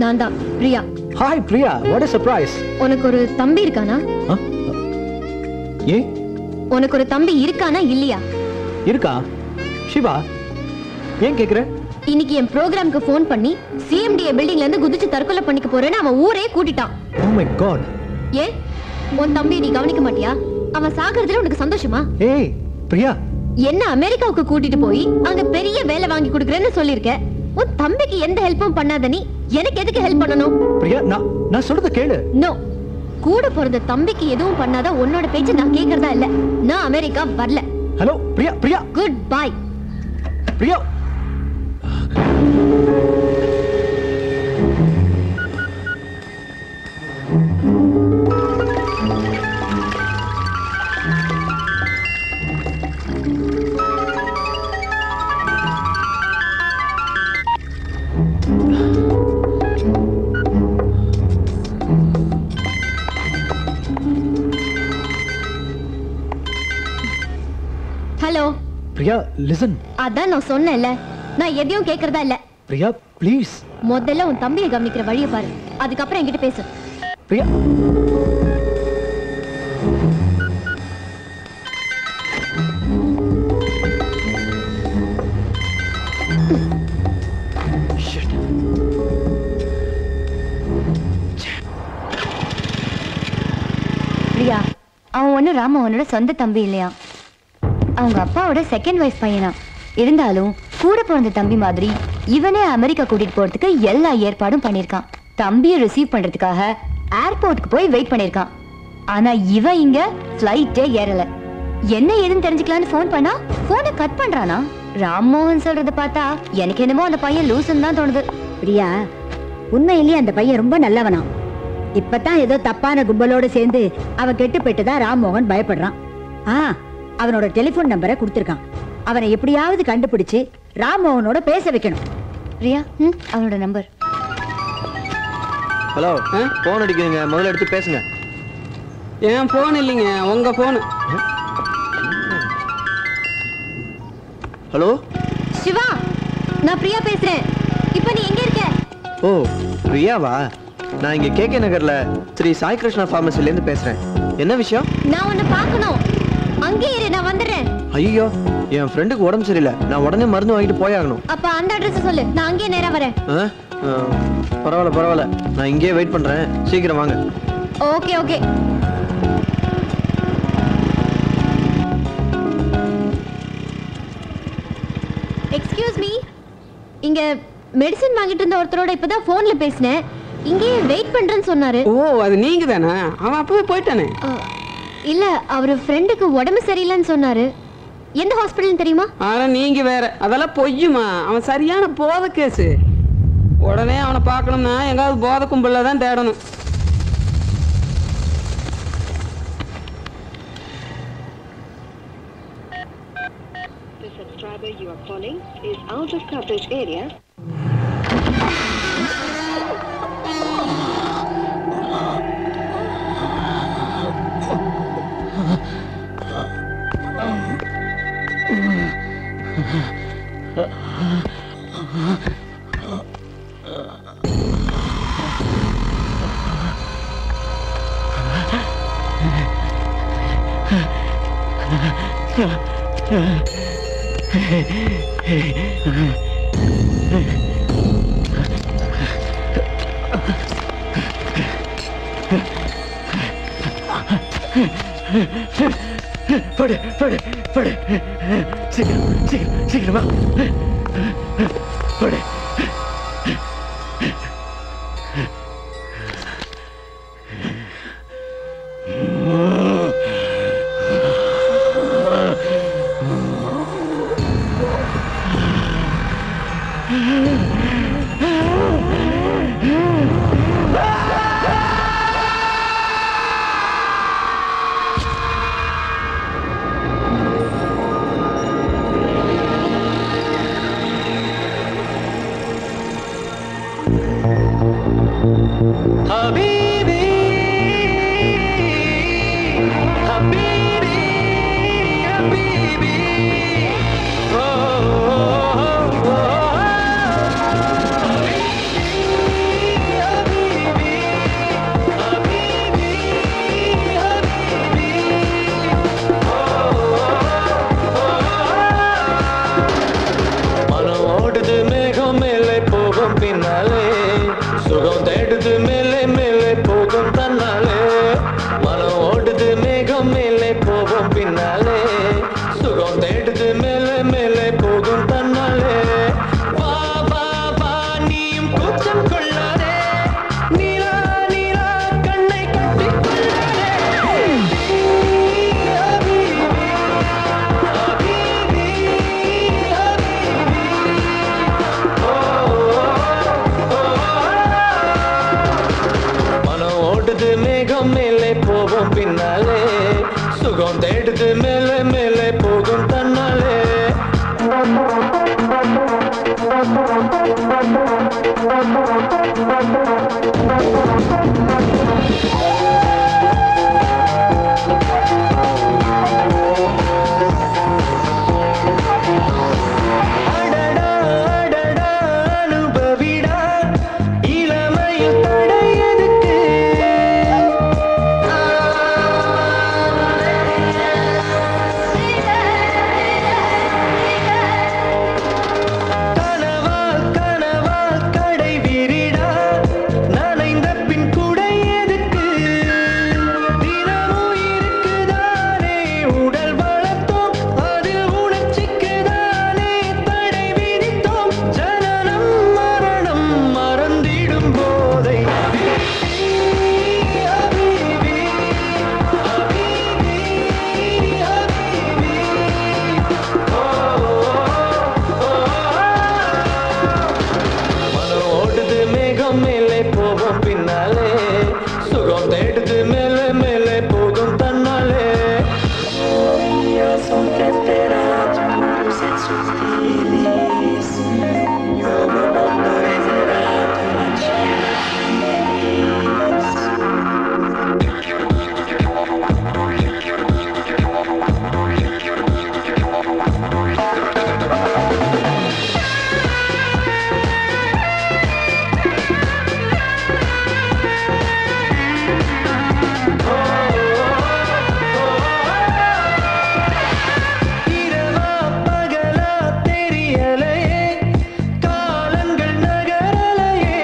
நான் தான் Priya hi Priya what a surprise உனக்கு ஒரு தம்பி இருக்கானா ஏ உனக்கு ஒரு தம்பி இருக்கானா இல்லையா இருக்கா சிவா ஏன் கேக்குற இன்னைக்கு என் ப்ரோக்ராம்க்கு ஃபோன் பண்ணி சிஎம்டிஏ பில்டிங்ல இருந்து குதிச்சு தற்கொலை பண்ணிக்க போறேன்னு அவன் ஊரே கூட்டிட்டான் ஓ மை காட் ஏன் உன் தம்பியை நீ கவனிக்க மாட்டியா அவன் சாகிறதுல உனக்கு சந்தோஷமா ஏய் பிரியா என்ன அமெரிக்காவுக்கு கூட்டிட்டு போய் அங்க பெரிய வேலை வாங்கி கொடுக்குறேன்னு சொல்லிருக்க உன் தம்பிக்கு எந்த ஹெல்ப்பும் பண்ணாத நீ எனக்கு எதுக்கு ஹெல்ப் பண்ணணும் பிரியா நான் நான் சொல்றத கேளு நோ கூட பிறந்த தம்பிக்கு எதுவும் பண்ணாத உன்னோட பேச்சு நான் கேக்குறதா இல்ல நான் அமெரிக்கா வரல hello Priya Priya good bye Priya hello Priya listen அதான் நான் சொன்னேன்ல நான் எதையும் கேக்குறதா இல்ல பிரியா ப்ளீஸ் முதல்ல உன் தம்பியை கவனிக்கிற வழியை பாரு அதுக்கப்புறம் என்கிட்ட பேசு பிரியா பிரியா அவன் ஒன்றும் ராமவனோட சொந்த தம்பி இல்லையா அவங்க அப்பாவோட செகண்ட் வைஃப் பையனா இருந்தாலும் கூட பிறந்த தம்பி மாதிரி இவனே அமெரிக்கா கூட்டிட்டு போறதுக்கு எல்லா ஏற்பாடும் பண்ணிருக்கான் தம்பியை ரிசீவ் பண்றதுக்காக ஏர்போர்ட்டுக்கு போய் வெயிட் பண்ணிருக்கான் ஆனா இவன் இங்க ஃப்ளைட்டே ஏறல என்ன ஏதுன்னு தெரிஞ்சுக்கலான்னு ஃபோன் பண்ணா போனை கட் பண்றானா ராம்மோகன் சொல்றத பார்த்தா எனக்கு என்னமோ அந்த பையன் லூசுன்னு தான் தோணுது பிரியா உண்மையிலேயே அந்த பையன் ரொம்ப நல்லவனா இப்பதான் ஏதோ தப்பான கும்பலோட சேர்ந்து அவன் கெட்டு போயிட்டுதான் ராம்மோகன் பயப்படுறான் ஆ அவனோட டெலிபோன் நம்பரை கொடுத்திருக்கான் அவனை எப்படியாவது கண்டுபிடிச்சு ராம்மோகனோட பேச வைக்கணும் பிரியா ம், அவனோட நம்பர் ஹலோ போன் அடிக்குதுங்க முதல்ல எடுத்து பேசுங்க என் போன் இல்லைங்க உங்க போன் ஹலோ சிவா நான் பிரியா பேசுறேன் இப்ப நீ எங்க இருக்க ஓ பிரியாவா நான் இங்க கேகே நகர்ல ஸ்ரீ சாய் கிருஷ்ணா pharmacy ல இருந்து பேசுறேன் என்ன விஷயம் நான் உன்னை பார்க்கணும் அங்கே இரு நான் வந்துடுறேன் ஐயோ என் ஃப்ரெண்டுக்கு உடம்பு சரியில்லை நான் உடனே மருந்து வாங்கிட்டு போயாகணும் அப்ப அந்த அட்ரஸ் சொல்லு நான் அங்கேயே நேரா வரேன் ஆ? ஆ, பரவாயில்ல பரவாயில்ல நான் இங்கேயே வெயிட் பண்றேன் சீக்கிரம் வாங்க ஓகே ஓகே எக்ஸ்கியூஸ் மீ இங்க மெடிசன் வாங்கிட்டு இருந்த ஒருத்தரோட இப்பதான் போன்ல பேசினேன் இங்கேயே வெயிட் பண்றேன்னு சொன்னாரு ஓ அது நீங்க தானே அவன் அப்பவே போயிட்டானே அஹ், இல்ல அவர் ஃப்ரெண்டுக்கு உடம்பு சரியில்லைன்னு சொன்னாரு எந்த ஹாஸ்பிட்டல் தெரியுமா ஆனா நீங்க வேற அதெல்லாம் பொய்யுமா அவன் சரியான போதை கேஸு உடனே அவனை பார்க்கணும்னா எங்காவது போதை கும்பல்ல தான் தேடணும் The subscriber you are calling is out of coverage area. படு படு படு சீக்கிரம் சீக்கிரம் சீக்கிரமா படு حبيبي حبيبي حبيبي போவோம் பின்னாலே சுகம் தேடுது மேலே மேலே போகும் தன்னாலே அடடா அடடா அனுபவிடா இளமையில் தடை எதுக்கு கனவால் கனவால் கடை விரிடா நனைந்த பின் குடை எதுக்கு தினமும் இருக்குதானே உடல் வளர்த்தோம் அதில் உணர்ச்சிக்குதானே தடை விதித்தோம் ஜனனம் மரணம் மறந்திடும் போதை அபீபி, அபீபி, அபீபி. மனம் ஓடுது மேகம் மேலே போகும் பின்னாலே சுகம் தேடுது மேலே மேலே போகும் தன்னாலே இரவா பகலா தெரியலையே காலங்கள் நகரலையே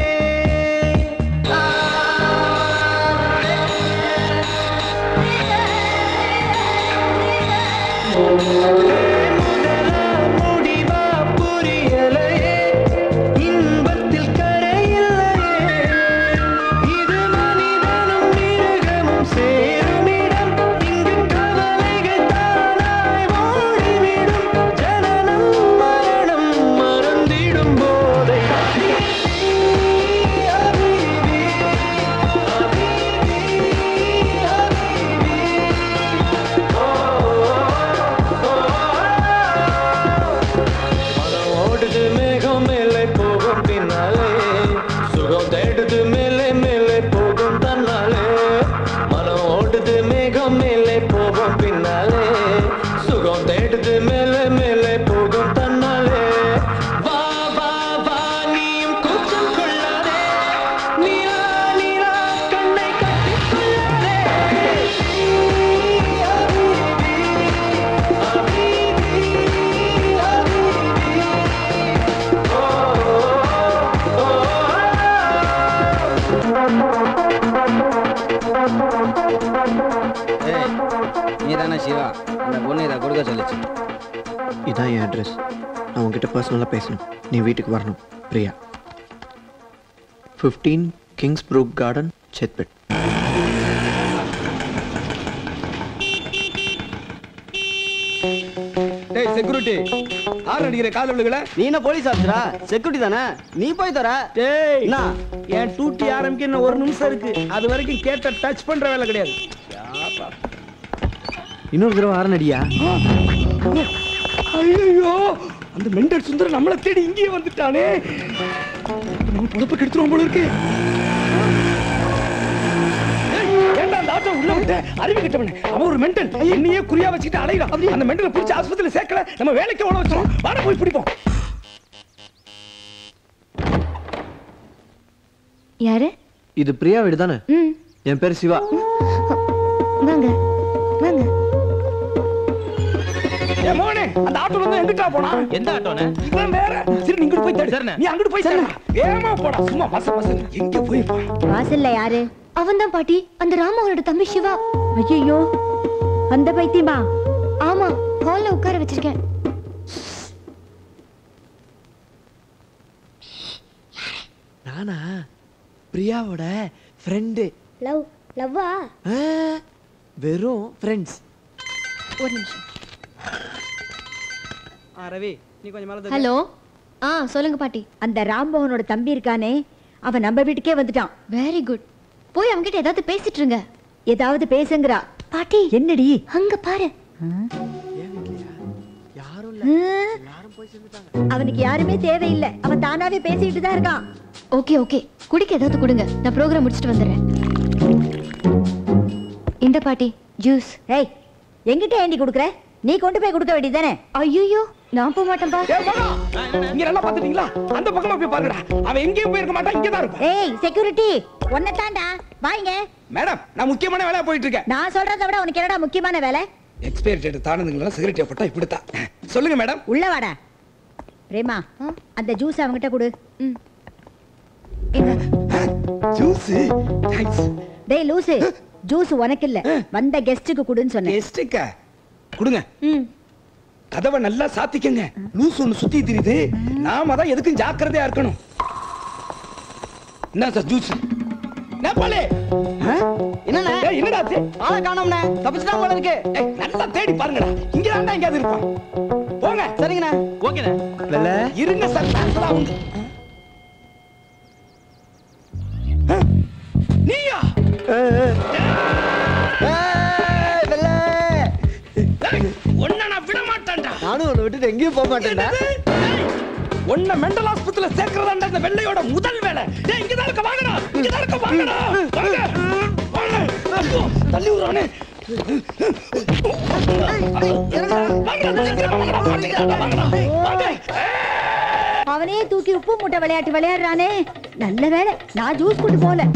முதலா முடிவா புரியலையே இன்பத்தில் கரையில்லையே இது மனிதனும் மிருகமும் சேரும் இடம் இங்கு கவலைகள் தானாய் ஓடிவிடும் ஜனனம் மரணம் மறந்திடும் போதை அபீபி, அபீபி, அபீபி. மனம் ஓடுது மேகம் மேலே போகும் பின்னாலே சுகம் தேடுது மேலே மேலே போகும் தன்னாலே மனம் ஓடுது மேகம் மேலே போகும் பின்னாலே சுகம் தேடுது மேலே மேலே போகும் தன்னாலே வா வா வா நீயும் கூச்சம் கொள்ளாதே நீலா நீலா கண்ணை கட்டிக் கொள்ளாதே நீ தானே சிவா அந்த பொண்ணு இதை கொடுக்க சொல்லுச்சு இதான் என் அட்ரஸ் நான் உங்ககிட்ட பர்சனலாக பேசணும் நீ வீட்டுக்கு வரணும் Priya fifteen Kings Brook garden செத்பெட் டேய் செக்யூரிட்டி ஆள் அடிக்கிற கால் விழுகல நீ என்ன போலீஸ் ஆஃபீஸரா செக்யூரிட்டி தானே நீ போய் தர டேய் என்ன? என் டூட்டி ஆரம்பிக்க இன்னும் ஒரு நிமிஷம் இருக்கு அது வரைக்கும் கேட்ட டச் பண்ற வேலை கிடையாது இன்னொரு தடவை ஆரநடியா ஐயோ அந்த மெண்டல் சுந்தரம் நம்மளை தேடி இங்கேயே வந்துட்டானே நம்ம பொழப்பு கெடுத்துருவோம் போல இருக்கு ஏய், ஏன்டா அந்த ஆட்டோ உள்ள விட்ட அறிவு கிட்டவன அவன் ஒரு மெண்டல் என்னையே குறியா வச்சுக்கிட்டு அலையிறான் அந்த மெண்டலை பிடிச்சி ஆஸ்பத்திரியில சேர்க்கல நம்ம வேலைக்கு ஓட வச்சோம் வாட போய் பிடிப்போம் யாரு இது பிரியா வீடு தானே ம் என் பேர் சிவா வாங்க வாங்க ஏ மோனே அந்த ஆட்டோல இருந்து எங்கிட்டா போனா எந்த ஆட்டோனே இவன் வேற சரி நீங்க போய் தேடு சரிண்ணே. நீ அங்கிட்டு போய் தேடு வேகமா போடா சும்மா பச பச எங்க போய் பா வாசல்ல யாரு அவன்தான் பாட்டி அந்த ராமோனோட தம்பி சிவா ஐயோ அந்த பைத்தியமா ஆமா ஹால்ல உட்கார வச்சிருக்கேன் நானா பிரியாவோட ஃப்ரெண்டு லவ் லவ்வா வெறும் ஃப்ரெண்ட்ஸ் ஒரு நிமிஷம் ஆ ரவி நீ கொஞ்சம் மேல ஹலோ ஆ சொல்லுங்க பாட்டி அந்த ராம்மோகனோட தம்பி இருக்கானே அவன் நம்ம வீட்டுக்கே வந்துட்டான் வெரி குட் போய் அவன்கிட்ட ஏதாவது பேசிட்டு இருங்க ஏதாவது பேசுங்கிறா பாட்டி என்னடி அங்க பாரு அவனுக்கு யாருமே தேவையில்லை அவன் தானாவே பேசிட்டு தான் இருக்கான் ஓகே ஓகே குடிக்க ஏதாவது கொடுங்க நான் ப்ரோக்ராம் முடிச்சுட்டு வந்துடுறேன் இந்த பாட்டி ஜூஸ் ஏய் எங்கிட்ட ஏண்டி குடுக்குற நீ கொண்டு போய் கொடுக்க வேண்டியதானே ஐயோ நான் போக மாட்டேன்பா ஏய், மகா, இங்க நல்லா பாத்துட்டீங்களா அந்த பக்கமா போய் பாருங்கடா அவன் எங்கேயும் போயிருக்க மாட்டான் இங்க தான் இருப்பான் ஏய் செக்யூரிட்டி உன்னை தாண்டா வாங்க மேடம் நான் முக்கியமான வேலையா போயிட்டு இருக்கேன் நான் சொல்றதை விட உனக்கு என்னடா முக்கியமான வேலை எக்ஸ்பைரி டேட் தானதுங்களா சிகரெட் போட்டா இப்படித்தான் சொல்லுங்க மேடம் உள்ள வாடா பிரேமா அந்த ஜூஸ் அவன்கிட்ட கொடு ஜூஸ் தேங்க்ஸ் டேய் லூசு ஜூஸ் உனக்கு இல்ல வந்த கெஸ்டுக்கு குடுன்னு சொன்னேன் கெஸ்டுக்க கொடுங்க கதவை நல்லா சாத்திக்கங்க லூஸ் ஒண்ணு சுத்தி தெரியுது நாம தான் எதுக்கும் ஜாக்கிரதையா இருக்கணும் என்ன சார் ஜூஸ் நேபாளே என்னண்ணே ஏய், என்னடா ஆச்சு? ஆளை காணோம்ண்ணே தப்பிச்சுட்டா போல இருக்கு ஏய், நல்லா தேடி பாருங்கடா இங்க தான் எங்கேயாவது இருப்பான் போங்க சரிங்கண்ணே ஓகேண்ணே வெள்ள இருங்க சார் பேசலாம் அவங்க ஆ? நீயா ஏய், உன்னை நான் விட மாட்டேன்டா நானும் உன்னை விட்டுட்டு எங்கேயும் போக மாட்டேன்டா உன்னை மெண்டல் ஆஸ்பத்திரியில சேர்க்கறதாண்டா இந்த வெள்ளையோட முதல் வேலை டேய் இங்க தான் இருக்க வாங்கடா இங்க தான் இருக்க வாங்கடா வாங்க வாங்க ஐயோ, தள்ளி விடுறானே வாங்கடா சீக்கிரம் வாங்கடா வாங்கடா வாங்கடா வாங்க அவனே தூக்கி உப்பு மூட்டை விளையாட்டு விளையாடுறானே நல்ல வேலை நான் ஜூஸ் கொண்டு போல